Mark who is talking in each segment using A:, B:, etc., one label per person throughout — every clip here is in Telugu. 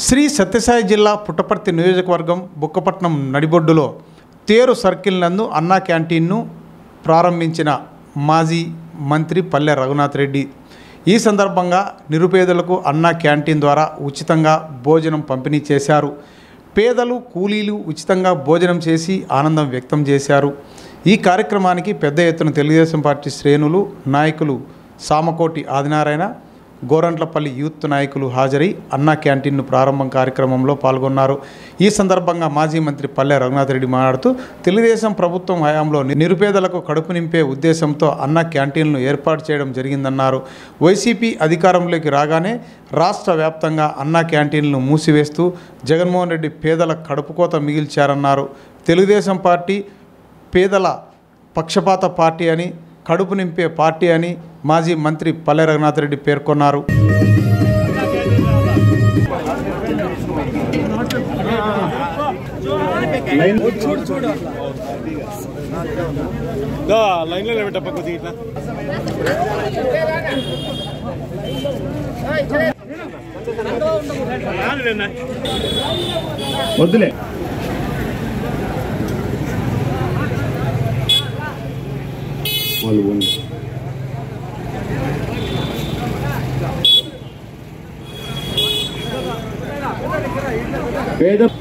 A: శ్రీ సత్యసాయి జిల్లా పుట్టపర్తి నియోజకవర్గం బుక్కపట్నం నడిబొడ్డులో తేరు సర్కిల్ నందు అన్నా క్యాంటీన్ను ప్రారంభించిన మాజీ మంత్రి పల్లె రఘునాథ్ రెడ్డి ఈ సందర్భంగా నిరుపేదలకు అన్నా క్యాంటీన్ ద్వారా ఉచితంగా భోజనం పంపిణీ చేశారు పేదలు కూలీలు ఉచితంగా భోజనం చేసి ఆనందం వ్యక్తం చేశారు ఈ కార్యక్రమానికి పెద్ద ఎత్తున తెలుగుదేశం పార్టీ శ్రేణులు నాయకులు సామకోటి ఆదినారాయణ గోరంట్లపల్లి యూత్ నాయకులు హాజరై అన్నా క్యాంటీన్ను ప్రారంభం కార్యక్రమంలో పాల్గొన్నారు ఈ సందర్భంగా మాజీ మంత్రి పల్లె రఘునాథ్ రెడ్డి మాట్లాడుతూ తెలుగుదేశం ప్రభుత్వం హయాంలో నిరుపేదలకు కడుపు నింపే ఉద్దేశంతో అన్న క్యాంటీన్లు ఏర్పాటు చేయడం జరిగిందన్నారు వైసీపీ అధికారంలోకి రాగానే రాష్ట్ర వ్యాప్తంగా అన్నా క్యాంటీన్లను మూసివేస్తూ జగన్మోహన్ రెడ్డి పేదల కడుపుకోత మిగిల్చారన్నారు తెలుగుదేశం పార్టీ పేదల పక్షపాత పార్టీ అని కడుపు నింపే పార్టీ అని మాజీ మంత్రి పల్లె రఘునాథ్ రెడ్డి పేర్కొన్నారు
B: దా లైన్లో నిలబెట్టప్ప కొద్దిగా ఇట్లా రానులేనా?
C: వద్దులే వాళ్ళు ఉంది పేద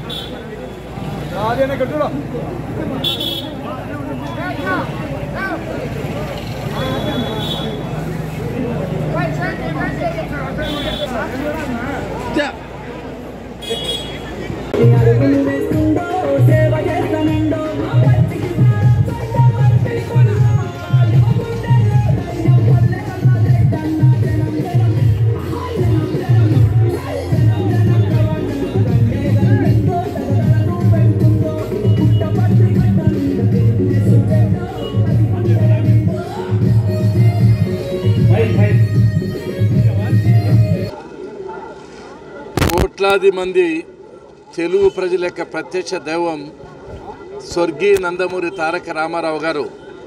D: కోట్లాది మంది తెలుగు ప్రజల యొక్క ప్రత్యక్ష దైవం స్వర్గీయ నందమూరి తారక రామారావు గారు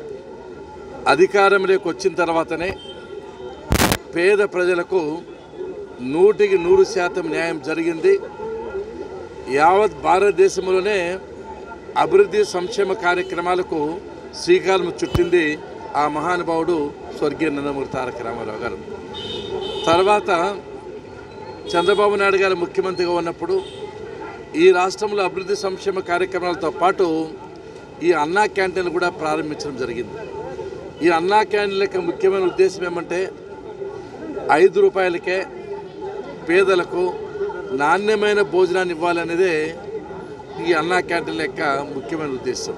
D: అధికారంలోకి వచ్చిన తర్వాతనే పేద ప్రజలకు నూటికి నూరు శాతం న్యాయం జరిగింది యావత్ భారతదేశంలోనే అభివృద్ధి సంక్షేమ కార్యక్రమాలకు శ్రీకారం చుట్టింది ఆ మహానుభావుడు స్వర్గీయ నందమూరి తారక రామారావు గారు తర్వాత చంద్రబాబు నాయుడు గారు ముఖ్యమంత్రిగా ఉన్నప్పుడు ఈ రాష్ట్రంలో అభివృద్ధి సంక్షేమ కార్యక్రమాలతో పాటు ఈ అన్నా క్యాంటీన్లు కూడా ప్రారంభించడం జరిగింది ఈ అన్నా క్యాంటీన్ల యొక్క ముఖ్యమైన ఉద్దేశం ఏమంటే ఐదు రూపాయలకే పేదలకు నాణ్యమైన భోజనాన్ని ఇవ్వాలనేదే ఈ అన్నా క్యాంటీన్ల యొక్క ముఖ్యమైన ఉద్దేశం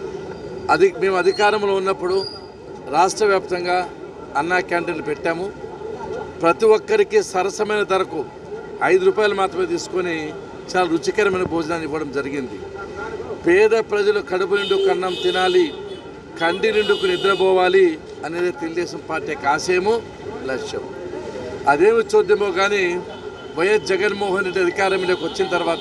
D: అది మేము అధికారంలో ఉన్నప్పుడు రాష్ట్ర వ్యాప్తంగా అన్నా క్యాంటీన్లు పెట్టాము ప్రతి ఒక్కరికి సరసమైన ధరకు ఐదు రూపాయలు మాత్రమే తీసుకొని చాలా రుచికరమైన భోజనాన్ని ఇవ్వడం జరిగింది పేద ప్రజలు కడుపు నిండుకు అన్నం తినాలి కంటి నిండుకు నిద్రపోవాలి అనేది తెలుగుదేశం పార్టీ యొక్క ఆశయము లక్ష్యం అదేమి చూద్దామో కానీ వైఎస్ జగన్మోహన్ రెడ్డి అధికారంలోకి వచ్చిన తర్వాత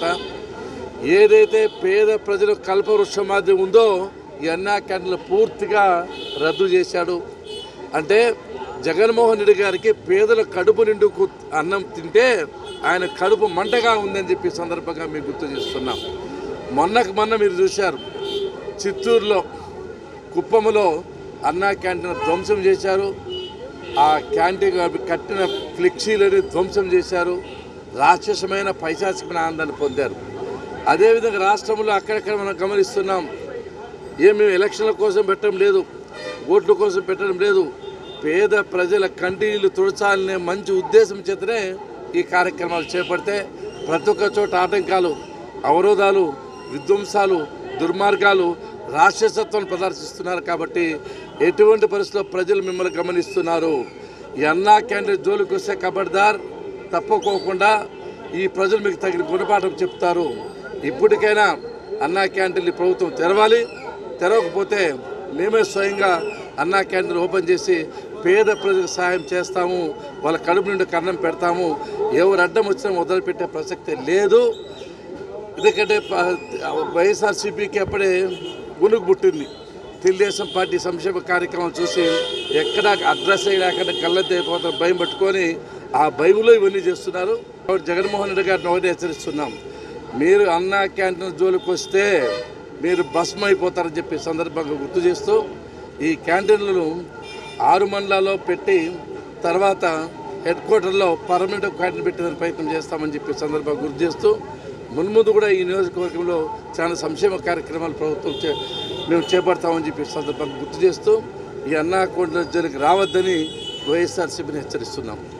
D: ఏదైతే పేద ప్రజలు కల్పవృక్షం మాదిరి ఉందో ఈ అన్నా క్యాంటీన్లు పూర్తిగా రద్దు చేశాడు అంటే జగన్మోహన్ రెడ్డి గారికి పేదల కడుపు నిండుకు అన్నం తింటే ఆయన కడుపు మంటగా ఉందని చెప్పి ఈ సందర్భంగా మీకు గుర్తు చేస్తున్నాం మొన్నకు మొన్న మీరు చూశారు చిత్తూరులో కుప్పములో అన్నా క్యాంటీన్ ధ్వంసం చేశారు ఆ క్యాంటీన్ అవి కట్టిన ఫ్లెక్సీలని ధ్వంసం చేశారు రాక్షసమైన పైశాచికమైన ఆనందాన్ని పొందారు అదేవిధంగా రాష్ట్రంలో అక్కడక్కడ మనం గమనిస్తున్నాం ఏం మేము ఎలక్షన్ల కోసం పెట్టడం లేదు ఓట్ల కోసం పెట్టడం లేదు పేద ప్రజల కంటినీళ్ళు తుడచాలనే మంచి ఉద్దేశం చేతనే ఈ కార్యక్రమాలు చేపడితే ప్రతి ఒక్క చోట ఆటంకాలు అవరోధాలు విధ్వంసాలు దుర్మార్గాలు రాక్షసత్వం ప్రదర్శిస్తున్నారు కాబట్టి ఎటువంటి పరిస్థితుల్లో ప్రజలు మిమ్మల్ని గమనిస్తున్నారు ఈ అన్నా క్యాండిడేట్ జోలికి వస్తే కబడ్దార్ తప్పుకోకుండా ఈ ప్రజలు మీకు తగిన గుణపాఠం చెప్తారు ఇప్పటికైనా అన్నా క్యాంటీన్లు ఈ ప్రభుత్వం తెరవాలి తెరవకపోతే మేమే స్వయంగా అన్నా క్యాంటీన్ ఓపెన్ చేసి పేద ప్రజలకు సహాయం చేస్తాము వాళ్ళ కడుపు నుండి కన్నం పెడతాము ఎవరు అడ్డం వచ్చినా వదిలిపెట్టే ప్రసక్తే లేదు ఎందుకంటే ప- వైఎస్ఆర్సీపీకి అప్పుడే గునుగు పుట్టింది తెలుగుదేశం పార్టీ సంక్షేమ కార్యక్రమం చూసి ఎక్కడ అడ్రస్ లేకుండా కళ్ళెత్తి అయిపోతారు భయం పట్టుకొని ఆ బైబిల్లో ఇవన్నీ చేస్తున్నారు కాబట్టి జగన్మోహన్ రెడ్డి గారిని ఒకటి హెచ్చరిస్తున్నాం మీరు అన్నా క్యాంటీన్ జోలికి వస్తే మీరు భస్మ అయిపోతారని చెప్పి సందర్భంగా గుర్తు చేస్తూ ఈ క్యాంటీన్లను ఆరు మండలాల్లో పెట్టి తర్వాత హెడ్ క్వార్టర్లో పర్మనెంట్ క్యాంటీన్ పెట్టే ప్రయత్నం చేస్తామని చెప్పి సందర్భంగా గుర్తు చేస్తూ మున్ముందు కూడా ఈ నియోజకవర్గంలో చాలా సంక్షేమ కార్యక్రమాలు ప్రభుత్వం చే మేము చేపడతామని చెప్పి సందర్భంగా గుర్తు చేస్తూ ఈ అన్నా అకౌంట్ల జోలికి రావద్దని వైఎస్ఆర్సీపీని హెచ్చరిస్తున్నాం